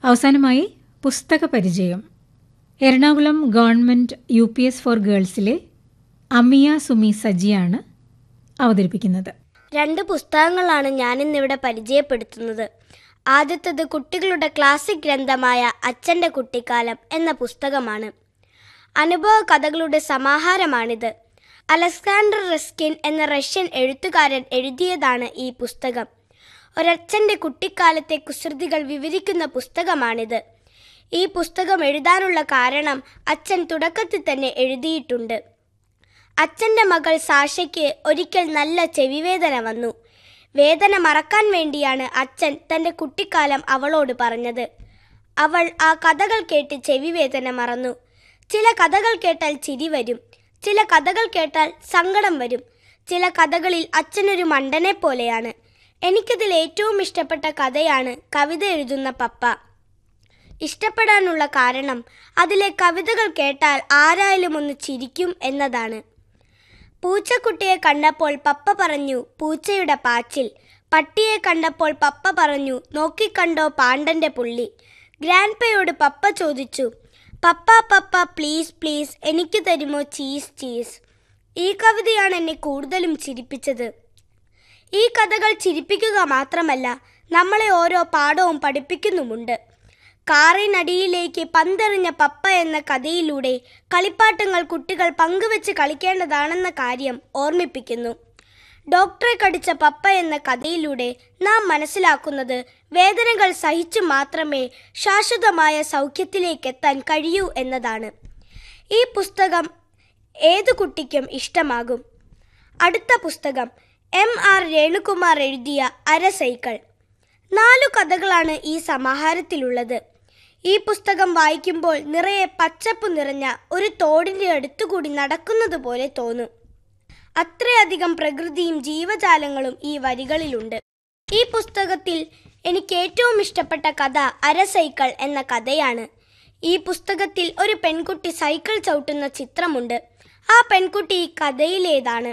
അവസാനമായി പുസ്തക പരിചയം Ernakulam government U P S for ഗേൾസിലെ അമിയ സുമി സജിയാണ് അവതരിപ്പിക്കുന്നത് രണ്ട് പുസ്തകങ്ങളാണ് ഞാനിന്നിവിടെ പരിചയപ്പെടുത്തുന്നത് ആദ്യത്തേത് കുട്ടികളുടെ ക്ലാസിക് ഗ്രന്ഥമായ അച്ഛൻ്റെ കുട്ടിക്കാലം എന്ന പുസ്തകമാണ് അനുഭവ കഥകളുടെ സമാഹാരമാണിത് അലക്സാണ്ടർ റെസ്കിൻ എന്ന റഷ്യൻ എഴുത്തുകാരൻ എഴുതിയതാണ് ഈ പുസ്തകം ഒരച്ഛൻ്റെ കുട്ടിക്കാലത്തെ കുസൃതികൾ വിവരിക്കുന്ന പുസ്തകമാണിത് ഈ പുസ്തകം എഴുതാനുള്ള കാരണം അച്ഛൻ തുടക്കത്തിൽ തന്നെ എഴുതിയിട്ടുണ്ട് അച്ഛൻ്റെ മകൾ സാഷയ്ക്ക് ഒരിക്കൽ നല്ല ചെവിവേദന വന്നു വേദന മറക്കാൻ വേണ്ടിയാണ് അച്ഛൻ തൻ്റെ കുട്ടിക്കാലം അവളോട് പറഞ്ഞത് അവൾ ആ കഥകൾ കേട്ട് ചെവിവേദന മറന്നു ചില കഥകൾ കേട്ടാൽ ചിരി വരും ചില കഥകൾ കേട്ടാൽ സങ്കടം വരും ചില കഥകളിൽ അച്ഛനൊരു മണ്ടനെ പോലെയാണ് എനിക്കതിൽ ഏറ്റവും ഇഷ്ടപ്പെട്ട കഥയാണ് കവിത എഴുതുന്ന പപ്പ ഇഷ്ടപ്പെടാനുള്ള കാരണം അതിലെ കവിതകൾ കേട്ടാൽ ആരായാലും ഒന്ന് ചിരിക്കും എന്നതാണ് പൂച്ചക്കുട്ടിയെ കണ്ടപ്പോൾ പപ്പ പറഞ്ഞു പൂച്ചയുടെ പാച്ചിൽ പട്ടിയെ കണ്ടപ്പോൾ പപ്പ പറഞ്ഞു നോക്കിക്കണ്ടോ പാണ്ടന്റെ പുള്ളി ഗ്രാൻഡ്പയോട് പപ്പ ചോദിച്ചു പപ്പ പപ്പ പ്ലീസ് പ്ലീസ് എനിക്ക് തരുമോ ചീസ് ചീസ് ഈ കവിതയാണ് എന്നെ കൂടുതലും ചിരിപ്പിച്ചത് ഈ കഥകൾ ചിരിപ്പിക്കുക മാത്രമല്ല നമ്മളെ ഓരോ പാഠവും പഠിപ്പിക്കുന്നുമുണ്ട് കാറിനടിയിലേക്ക് പന്തെറിഞ്ഞ പപ്പ എന്ന കഥയിലൂടെ കളിപ്പാട്ടങ്ങൾ കുട്ടികൾ പങ്കുവെച്ച് കളിക്കേണ്ടതാണെന്ന കാര്യം ഓർമ്മിപ്പിക്കുന്നു ഡോക്ടറെ കടിച്ച പപ്പ എന്ന കഥയിലൂടെ നാം മനസ്സിലാക്കുന്നത് വേദനകൾ സഹിച്ചു മാത്രമേ ശാശ്വതമായ സൗഖ്യത്തിലേക്ക് എത്താൻ കഴിയൂ എന്നതാണ് ഈ പുസ്തകം ഏതു കുട്ടിക്കും ഇഷ്ടമാകും അടുത്ത പുസ്തകം എം ആർ രേണുകുമാർ എഴുതിയ അര സൈക്കിൾ നാലു കഥകളാണ് ഈ സമാഹാരത്തിലുള്ളത് ഈ പുസ്തകം വായിക്കുമ്പോൾ നിറയെ പച്ചപ്പ് നിറഞ്ഞ ഒരു തോടിൻ്റെ അടുത്തുകൂടി നടക്കുന്നത് പോലെ തോന്നും അത്രയധികം പ്രകൃതിയും ജീവജാലങ്ങളും ഈ വരികളിലുണ്ട് ഈ പുസ്തകത്തിൽ എനിക്ക് ഏറ്റവും ഇഷ്ടപ്പെട്ട കഥ അര സൈക്കിൾ എന്ന കഥയാണ് ഈ പുസ്തകത്തിൽ ഒരു പെൺകുട്ടി സൈക്കിൾ ചവിട്ടുന്ന ചിത്രമുണ്ട് ആ പെൺകുട്ടി ഈ കഥയിലേതാണ്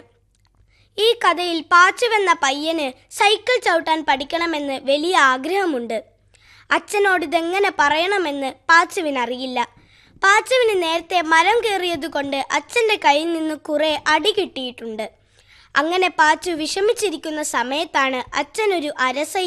ഈ കഥയിൽ പാച്ചുവെന്ന പയ്യന് സൈക്കിൾ ചവിട്ടാൻ പഠിക്കണമെന്ന് വലിയ ആഗ്രഹമുണ്ട് അച്ഛനോട് ഇതെങ്ങനെ പറയണമെന്ന് പാച്ചുവിനറിയില്ല പാച്ചുവിന് നേരത്തെ മരം കയറിയതുകൊണ്ട് അച്ഛൻ്റെ കയ്യിൽ നിന്ന് കുറെ അടി കിട്ടിയിട്ടുണ്ട് അങ്ങനെ പാച്ചു വിഷമിച്ചിരിക്കുന്ന സമയത്താണ് അച്ഛനൊരു അര